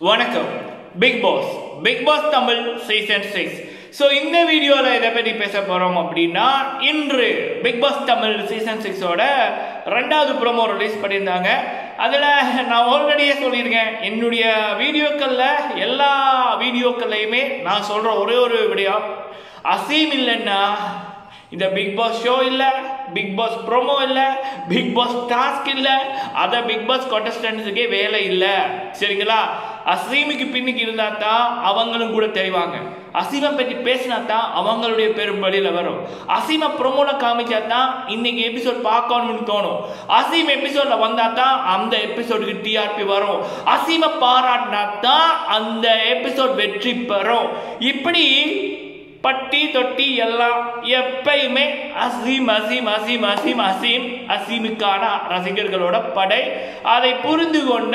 வணக்கம் Bigg Boss Bigg Boss Tamil season six so இந்த வீடியோவில் இதை பற்றி பேச போகிறோம் அப்படின்னா இன்று பிக் பாஸ் தமிழ் சீசன் சிக்ஸோட ரெண்டாவது ப்ரோமோ ரிலீஸ் பண்ணியிருந்தாங்க அதில் நான் ஆல்ரெடியே சொல்லியிருக்கேன் என்னுடைய வீடியோக்களில் எல்லா வீடியோக்கள்லையுமே நான் சொல்கிற ஒரே ஒரு விடயம் அசீம் இல்லைன்னா இந்த பிக் பாஸ் ஷோ இல்ல பிக் பாஸ் ப்ரோமோ இல்ல பிக் பாஸ் டாஸ்க் இல்ல அத பிக் பாஸ் contestants-க்கே வேலை இல்ல சரிங்களா அசீமுக்கு பின்னுக்கு இருந்தா தான் அவங்களும் கூட தெரிவாங்க அசீமை பற்றி பேசினா தான் அவங்களுடைய பெரும் வழியில வரும் அசீமை ப்ரோமோல காமிச்சா தான் இன்னைக்கு எபிசோட் பார்க்கணும்னு தோணும் அசீம் எபிசோட்ல வந்தா தான் அந்த எபிசோடுக்கு டிஆர்பி வரும் அசீமை பாராட்டினா தான் அந்த எபிசோட் வெற்றி பெறும் இப்படி பட்டி தொட்டி எல்லாம் எப்பயுமே அசீம் அசீம் அசீம் அசீம் அசீம் அசீமுக்கான ரசிகர்களோட படை அதை புரிந்து கொண்ட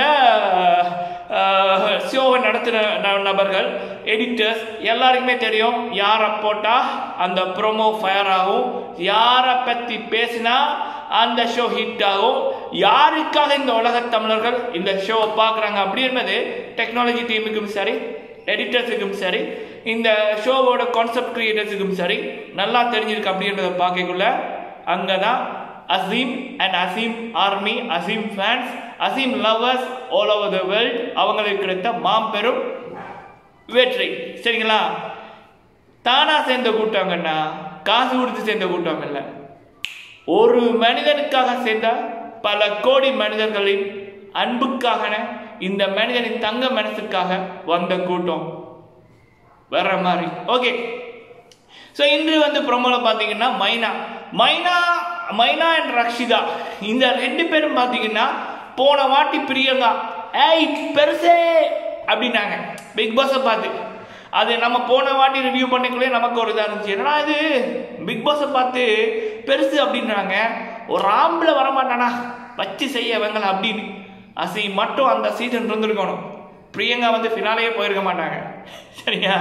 ஷோவை நடத்தின ந- நபர்கள் எடிட்டர்ஸ் எல்லாருக்குமே தெரியும் யாரை போட்டால் அந்த ப்ரோமோ ஃபயர் ஆகும் யாரை பற்றி பேசினா அந்த ஷோ ஹிட் ஆகும் யாருக்காக இந்த உலகத் தமிழர்கள் இந்த ஷோவை பார்க்குறாங்க அப்படி என்பது டெக்னாலஜி டீமுக்கும் சரி எடிட்டர்ஸுக்கும் சரி இந்த ஷோவோட கான்செப்ட் கிரியேட்டர்ஸுக்கும் சரி நல்லா தெரிஞ்சிருக்கு அப்படின்றத பார்க்கக்குள்ள அங்கே தான் Azeem and Azeem army Azeem fans Azeem lovers all over the world அவங்களுக்கு கிடைத்த மாம்பெரும் வெற்றி சரிங்களா தானா சேர்ந்த கூட்டங்கன்னா காசு கொடுத்து சேர்ந்த கூட்டம் இல்லை ஒரு மனிதனுக்காக சேர்ந்த பல கோடி மனிதர்களின் அன்புக்காக இந்த மனிதனின் தங்க மனசுக்காக வந்த கூட்டம் வேற மாதிரி ஓகே ஸோ இன்று வந்து ப்ரொமோல பார்த்தீங்கன்னா மைனா மைனா மைனா அண்ட் ரக்ஷிதா இந்த ரெண்டு பேரும் பார்த்தீங்கன்னா போன வாட்டி பிரியங்கா ஏய் பெருசே அப்படின்னாங்க பிக் பாஸை பார்த்து அது நம்ம போன வாட்டி ரிவ்யூ பண்ணிக்குள்ளே நமக்கு ஒரு இதாக இருந்துச்சு என்னடா இது பிக் பாஸை பார்த்து பெருசு அப்படின்றாங்க ஒரு ஆம்பளை வரமாட்டானா வச்சு செய்ய வெங்கல அப்படின்னு அசி மட்டும் அந்த சீசன் இருந்திருக்கணும் பிரியங்கா வந்து ஃபினாலேயே போயிருக்க மாட்டாங்க சரியா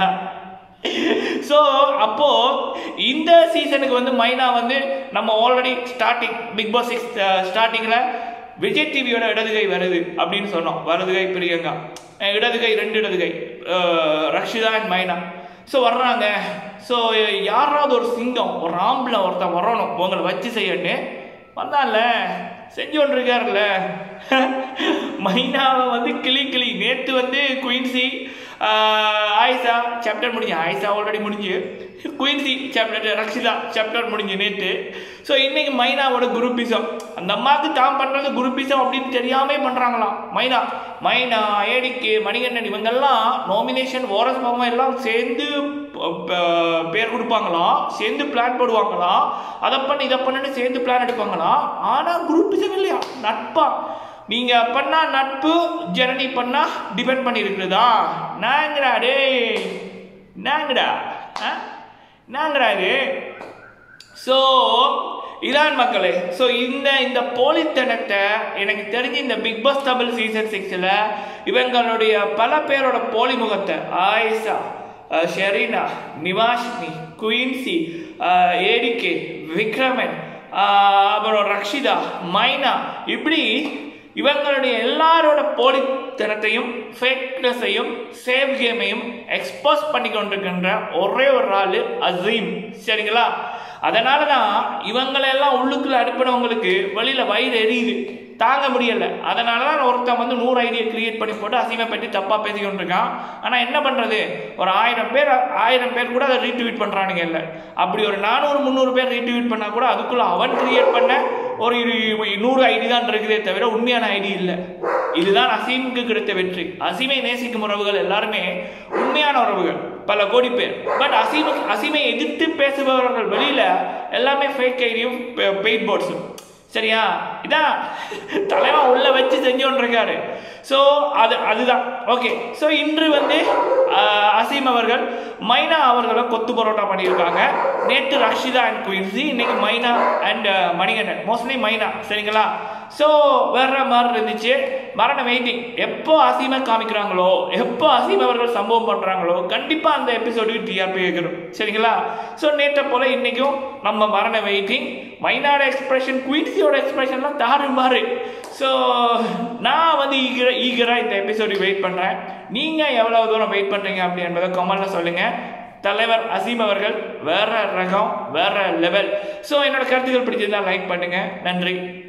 ஸோ அப்போ இந்த சீசனுக்கு வந்து மைனா வந்து நம்ம already starting Bigg Boss six ஸ்டார்டிங்கில் விஜய் டிவியோட இடதுகை வருது அப்படின்னு சொன்னோம் வலதுகை பிரியங்கா அஹ் இடதுகை ரெண்டு இடதுகை அஹ் ரக்ஷிதா அண்ட் மைனா ஸோ வர்றாங்க ஸோ யாராவது ஒரு சிங்கம் ஒரு ஆம்பளை ஒருத்தன் வரணும் உங்களை வச்சு செய்யட்டு வந்தான்ல செஞ்சு கொண்டு இருக்காருல்ல மைனாவை வந்து கிளி கிளி நேற்று வந்து குயின்சி ஆயிஷா சாப்டர் முடிஞ்சு ஆயிஷா ஆல்ரெடி முடிஞ்சு குயின்சி சாப்டர் ரக்ஷிதா சாப்டர் முடிஞ்சு நேற்று ஸோ இன்னைக்கு மைனாவோட குரூப்பிசம் அந்த அம்மாவுக்கு தான் பண்ணுறது குரூப்பிசம் அப்படின்னு தெரியாமே பண்ணுறாங்களாம் மைனா மைனா ஏடிக்கு மணிகண்டன் இவங்கெல்லாம் நாமினேஷன் ஓரஸ் மாமா எல்லாம் சேர்ந்து ப- ப- பேர் கொடுப்பாங்களாம் சேர்ந்து பிளான் போடுவாங்களாம் அதை பண்ணி இதை பண்ணுன்னு சேர்ந்து பிளான் எடுப்பாங்களாம் ஆனால் குரூப்பிசம் இல்லையா நட்பா நீங்க பண்ணா நட்பு ஜனனி பண்ணா டிபெண்ட் பண்ணி இருக்குதா நாங்கடா டேய் நாங்கடா ஆ? நாங்கடா இது ஸோ இதான் மக்களே ஸோ இந்த இந்த போலித்தனத்தை எனக்கு தெரிஞ்சு இந்த பிக் பாஸ் தமிழ் சீசன் சிக்ஸில் இவங்களுடைய பல பேரோட போலி முகத்தை ஆயிஷா அஹ், ஷெரீனா நிவாஷினி குயின்சி ஏடிகே விக்ரமன் அஹ், அப்புறம் ரக்ஷிதா மைனா இப்படி இவங்களுடைய எல்லாரோட போலித்தனத்தையும் ஃபேக்னஸையும் சேவ் கேமையும் எக்ஸ்போஸ் பண்ணி கொண்டிருக்கின்ற ஒரே ஒரு ஆள் அசீம் சரிங்களா அதனால தான் இவங்களெல்லாம் உள்ளுக்குள்ள அனுப்பினவங்களுக்கு வெளியில வயிறு எரியுது தாங்க முடியல அதனால தான் ஒருத்தன் வந்து நூறு ஐடியா கிரியேட் பண்ணி போட்டு அசீமை பற்றி தப்பாக பேசி கொண்டிருக்கான் ஆனால் என்ன பண்ணுறது ஒரு ஆயிரம் பேர் ஆயிரம் பேர் கூட அதை ரீட்வீட் பண்ணுறானுங்க இல்லை அப்படி ஒரு நானூறு முந்நூறு பேர் ரீட்வீட் பண்ணால் கூட அதுக்குள்ள அவன் கிரியேட் பண்ண ஒரு இரு- நூறு ஐடி தான் இருக்குதே தவிர உண்மையான ஐடி இல்லை இதுதான் அசீமுக்கு கிடைத்த வெற்றி அசீமை நேசிக்கும் உறவுகள் எல்லாருமே உண்மையான உறவுகள் பல கோடி பேர் பட் அசீமு அசீமை எதிர்த்து பேசுபவர்கள் வெளியில எல்லாமே ஃபேக் ஐடியும் பெயிட் போர்ட்ஸும் சரியா இதான் தலைவன் உள்ள வச்சு செஞ்சு கொண்டிருக்காரு ஸோ அது அதுதான் ஓகே ஸோ இன்று வந்து ஆஹ், அசீம் அவர்கள் மைனா அவர்களை கொத்து பரோட்டா பண்ணியிருக்காங்க நேற்று ரக்ஷிதா அண்ட் குயின்சி இன்னைக்கு மைனா அண்ட் மணிகண்டன் மோஸ்ட்லி மைனா சரிங்களா ஸோ வேற மாதிரி இருந்துச்சு மரண வெயிட்டிங் எப்போ அசீமை காமிக்கிறாங்களோ எப்போ அசீம் அவர்கள் சம்பவம் பண்ணுறாங்களோ கண்டிப்பாக அந்த எபிசோடுக்கு டிஆர்பி கேட்கணும் சரிங்களா ஸோ நேற்றை போல இன்னைக்கும் நம்ம மரண வெயிட்டிங் மைனாட எக்ஸ்பிரஷன் குயின்சியோட எக்ஸ்பிரஷன்லாம் தாறு மாறு ஸோ நான் வந்து ஈகர ஈகராக இந்த எபிசோடு வெயிட் பண்ணுறேன் நீங்கள் எவ்வளோ தூரம் வெயிட் பண்ணுறீங்க அப்படி என்பதை கமெண்ட்டில் சொல்லுங்கள் தலைவர் அசீம் அவர்கள் வேற ரகம் வேற லெவல் ஸோ என்னோட கருத்துக்கள் பிடிச்சிருந்தா லைக் பண்ணுங்க நன்றி